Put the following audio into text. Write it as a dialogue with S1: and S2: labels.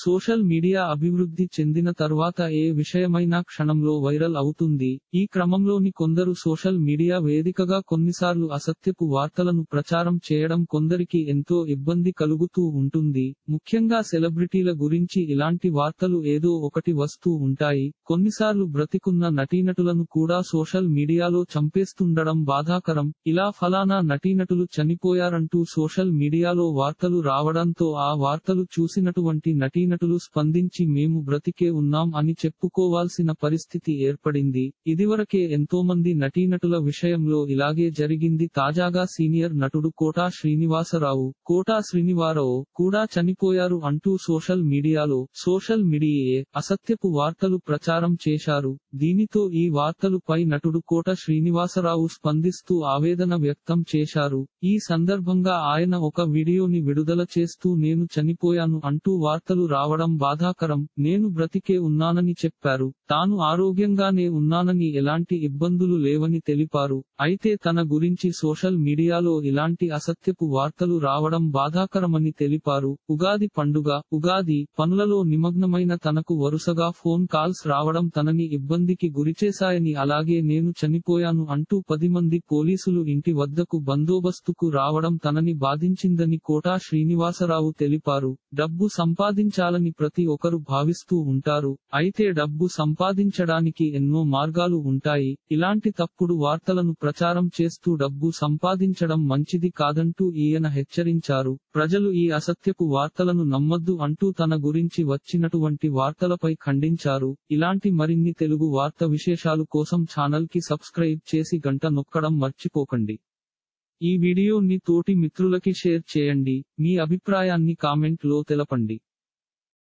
S1: social media అభివృద్ధి చెందిన తర్వాత ఏ విషయమైనా క్షణంలో వైరల్ అవుతుంది ఈ క్రమంలోని కొందరు సోషల్ మీడియా వేదికగా కొన్నిసార్లు అసత్యపు వార్తలను ప్రచారం చేయడం కొందరికి ఎంతో ఇబ్బంది కలుగుతూ ఉంటుంది ముఖ్యంగా సెలబ్రిటీల గురించి ఇలాంటి వార్తలు ఏదో ఒకటి వస్తూ ఉంటాయి కొన్నిసార్లు బ్రతికున్న నటీనటులను కూడా సోషల్ మీడియాలో చంపేస్తుండడం బాధాకరం ఇలా ఫలానా నటీనటులు చనిపోయారంటూ సోషల్ మీడియాలో వార్తలు రావడంతో ఆ వార్తలు చూసినటువంటి నటీనటులు స్పందించి మేము బ్రతికే ఉన్నాం అని చెప్పుకోవాల్సిన పరిస్థితి ఏర్పడింది ఇదివరకే ఎంతోమంది నటీనటుల విషయంలో ఇలాగే జరిగింది తాజాగా సీనియర్ నటుడు కోటా శ్రీనివాసరావు కోటా శ్రీనివారరావు కూడా చనిపోయారు అంటూ సోషల్ మీడియాలో సోషల్ మీడియే అసత్యపు వార్తలు ప్రచారం చేశారు దీనితో ఈ వార్తలు పై నటుడు కోట శ్రీనివాసరావు స్పందిస్తూ ఆవేదన వ్యక్తం చేశారు ఈ సందర్భంగా ఆయన ఒక వీడియోని విడుదల చేస్తూ నేను చనిపోయాను అంటూ వార్తలు రావడం బాధాకరం నేను బ్రతికే ఉన్నానని చెప్పారు తాను ఆరోగ్యంగానే ఉన్నానని ఎలాంటి ఇబ్బందులు లేవని తెలిపారు అయితే తన గురించి సోషల్ మీడియాలో ఇలాంటి అసత్యపు వార్తలు రావడం బాధాకరమని తెలిపారు ఉగాది పండుగ ఉగాది పనులలో నిమగ్నమైన తనకు వరుసగా ఫోన్ కాల్స్ రావడం తనని ఇబ్బందికి గురిచేశాయని అలాగే నేను చనిపోయాను అంటూ పది మంది పోలీసులు ఇంటి వద్దకు బందోబస్తుకు రావడం తనని బాధించిందని కోటా శ్రీనివాసరావు తెలిపారు డబ్బు సంపాదించాలని ప్రతి ఒక్కరు భావిస్తూ ఉంటారు అయితే డబ్బు సంపాదించడానికి ఎన్నో మార్గాలు ఉంటాయి ఇలాంటి తప్పుడు వార్తలను ప్రచారం చేస్తూ డబ్బు సంపాదించడం మంచిది కాదంటూ ఈయన హెచ్చరించారు ప్రజలు ఈ అసత్యపు వార్తలను నమ్మద్దు అంటూ తన గురించి వచ్చినటువంటి వార్తలపై ఖండించారు ఇలాంటి మరిన్ని తెలుగు వార్త విశేషాలు కోసం ఛానల్ కి సబ్స్క్రైబ్ చేసి గంట నొక్కడం మర్చిపోకండి ఈ వీడియోని తోటి మిత్రులకి షేర్ చేయండి మీ అభిప్రాయాన్ని కామెంట్ లో తెలపండి